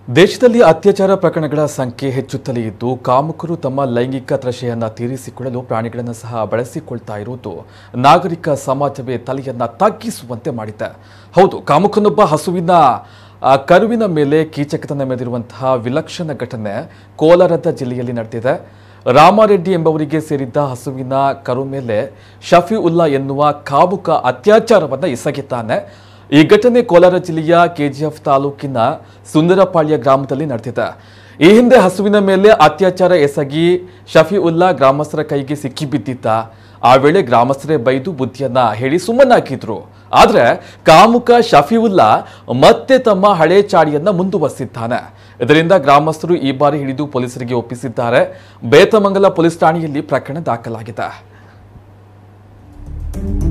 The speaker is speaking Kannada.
ದೇಶದಲ್ಲಿ ಅತ್ಯಾಚಾರ ಪ್ರಕರಣಗಳ ಸಂಖ್ಯೆ ಹೆಚ್ಚುತ್ತಲೇ ಇದ್ದು ಕಾಮುಕರು ತಮ್ಮ ಲೈಂಗಿಕ ತ್ರಷೆಯನ್ನ ತೀರಿಸಿಕೊಳ್ಳಲು ಪ್ರಾಣಿಗಳನ್ನು ಸಹ ಬಳಸಿಕೊಳ್ತಾ ಇರುವುದು ನಾಗರಿಕ ಸಮಾಜವೇ ತಲೆಯನ್ನ ತಗ್ಗಿಸುವಂತೆ ಮಾಡಿದೆ ಹೌದು ಕಾಮುಕನೊಬ್ಬ ಹಸುವಿನ ಆ, ಕರುವಿನ ಮೇಲೆ ಕೀಚಕತನ ಮೆರೆದಿರುವಂತಹ ವಿಲಕ್ಷಣ ಘಟನೆ ಕೋಲಾರದ ಜಿಲ್ಲೆಯಲ್ಲಿ ನಡೆದಿದೆ ರಾಮಾರೆಡ್ಡಿ ಎಂಬವರಿಗೆ ಸೇರಿದ್ದ ಹಸುವಿನ ಕರು ಮೇಲೆ ಶಫಿ ಉಲ್ಲಾ ಎನ್ನುವ ಕಾಮುಕ ಅತ್ಯಾಚಾರವನ್ನ ಎಸಗಿದ್ದಾನೆ ಈ ಘಟನೆ ಕೋಲಾರ ಜಿಲ್ಲೆಯ ಕೆಜಿಎಫ್ ತಾಲೂಕಿನ ಸುಂದರಪಾಳ್ಯ ಗ್ರಾಮದಲ್ಲಿ ನಡೆದಿದೆ ಈ ಹಿಂದೆ ಹಸುವಿನ ಮೇಲೆ ಅತ್ಯಾಚಾರ ಎಸಗಿ ಶಫಿ ಉಲ್ಲಾ ಗ್ರಾಮಸ್ಥರ ಕೈಗೆ ಸಿಕ್ಕಿಬಿದ್ದಿದ್ದ ಆ ವೇಳೆ ಗ್ರಾಮಸ್ಥರೇ ಬೈದು ಬುದ್ಧಿಯನ್ನ ಹೇಳಿ ಸುಮ್ಮನಾಕಿದ್ರು ಆದ್ರೆ ಕಾಮುಕ ಶಫಿವುಲ್ಲಾ ಮತ್ತೆ ತಮ್ಮ ಹಳೆ ಚಾಡಿಯನ್ನ ಮುಂದುವರೆಸಿದ್ದಾನೆ ಇದರಿಂದ ಗ್ರಾಮಸ್ಥರು ಈ ಬಾರಿ ಹಿಡಿದು ಪೊಲೀಸರಿಗೆ ಒಪ್ಪಿಸಿದ್ದಾರೆ ಬೇತಮಂಗಲ ಪೊಲೀಸ್ ಠಾಣೆಯಲ್ಲಿ ಪ್ರಕರಣ ದಾಖಲಾಗಿದೆ